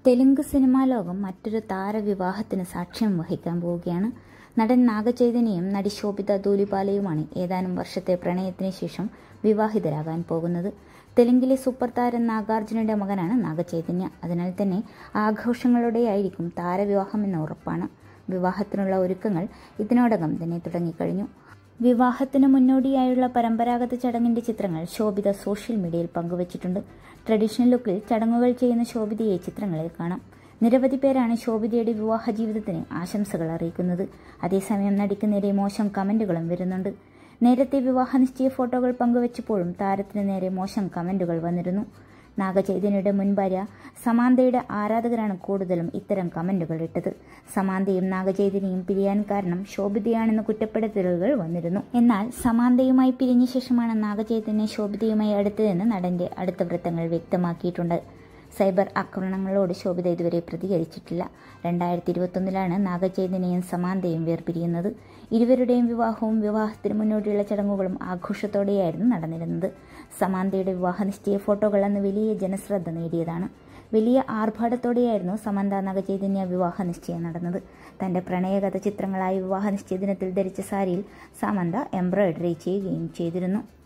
Telugu cinema ലോകം മറ്റൊരു താരവിവാഹത്തിന് സാക്ഷ്യം വഹിക്കാൻ പോവുകയാണ് നടൻ നാഗചൈതന്യയും നടി ശോഭിത ധൂലിപാലയുമാണ് ഏതാനും വർഷത്തെ പ്രണയത്തിന് ശേഷം വിവാഹിതരാകാൻ പോകുന്നത് തെലുങ്കിലെ സൂപ്പർ താരം നാഗാർജുനയുടെ മകനാണ് നാഗചൈതന്യ അതിനാൽ തന്നെ ആഘോഷങ്ങളുടെയായിരിക്കും താരവിവാഹം എന്ന ഉറപ്പാണ് വിവാഹത്തിനുള്ള ഒരുക്കങ്ങൾ ഇതിനോടകം തന്നെ തുടങ്ങിക്കഴിഞ്ഞു വിവാഹത്തിന് മുന്നോടിയായുള്ള പരമ്പരാഗത ചടങ്ങിന്റെ ചിത്രങ്ങൾ ശോഭിത സോഷ്യൽ മീഡിയയിൽ പങ്കുവച്ചിട്ടുണ്ട് ട്രഡീഷണൽ ലുക്കിൽ ചടങ്ങുകൾ ചെയ്യുന്ന ശോഭിതയെ ചിത്രങ്ങളിൽ കാണാം നിരവധി പേരാണ് ശോഭിതയുടെ വിവാഹ ജീവിതത്തിന് ആശംസകൾ അറിയിക്കുന്നത് അതേസമയം നടിക്ക് നേരെ മോശം കമന്റുകളും വരുന്നുണ്ട് നേരത്തെ വിവാഹ നിശ്ചയ ഫോട്ടോകൾ പങ്കുവച്ചപ്പോഴും താരത്തിന് നേരെ മോശം കമന്റുകൾ വന്നിരുന്നു നാഗചൈതന്യയുടെ മുൻ ഭാര്യ സമാന്തയുടെ ആരാധകരാണ് കൂടുതലും ഇത്തരം കമന്റുകൾ ഇട്ടത് സമാന്തയും നാഗചൈതന്യയും പിരിയാൻ കാരണം ശോഭിതയാണെന്ന കുറ്റപ്പെടുത്തലുകൾ വന്നിരുന്നു എന്നാൽ സമാന്തയുമായി പിരിഞ്ഞ ശേഷമാണ് നാഗചൈതന്യ ശോഭിതയുമായി അടുത്തതെന്ന് നടന്റെ അടുത്ത വൃത്തങ്ങൾ വ്യക്തമാക്കിയിട്ടുണ്ട് സൈബർ ആക്രമണങ്ങളോട് ശോഭിത ഇതുവരെ പ്രതികരിച്ചിട്ടില്ല രണ്ടായിരത്തി ഇരുപത്തൊന്നിലാണ് നാഗചൈതന്യയും സമാന്തയും വേർപിരിയുന്നത് ഇരുവരുടെയും വിവാഹവും വിവാഹത്തിന് മുന്നോടിയുള്ള ചടങ്ങുകളും ആഘോഷത്തോടെയായിരുന്നു നടന്നിരുന്നത് സമാന്തയുടെ വിവാഹ നിശ്ചയ ഫോട്ടോകൾ അന്ന് വലിയ ജനശ്രദ്ധ നേടിയതാണ് വലിയ ആർഭാടത്തോടെയായിരുന്നു സമന്ത നാഗചൈതന്യ വിവാഹ നിശ്ചയം നടന്നത് തന്റെ പ്രണയകഥ ചിത്രങ്ങളായി വിവാഹ നിശ്ചയ ദിനത്തിൽ ധരിച്ച സാരിയിൽ സമന്ത എംബ്രോയിഡറി ചെയ്യുകയും ചെയ്തിരുന്നു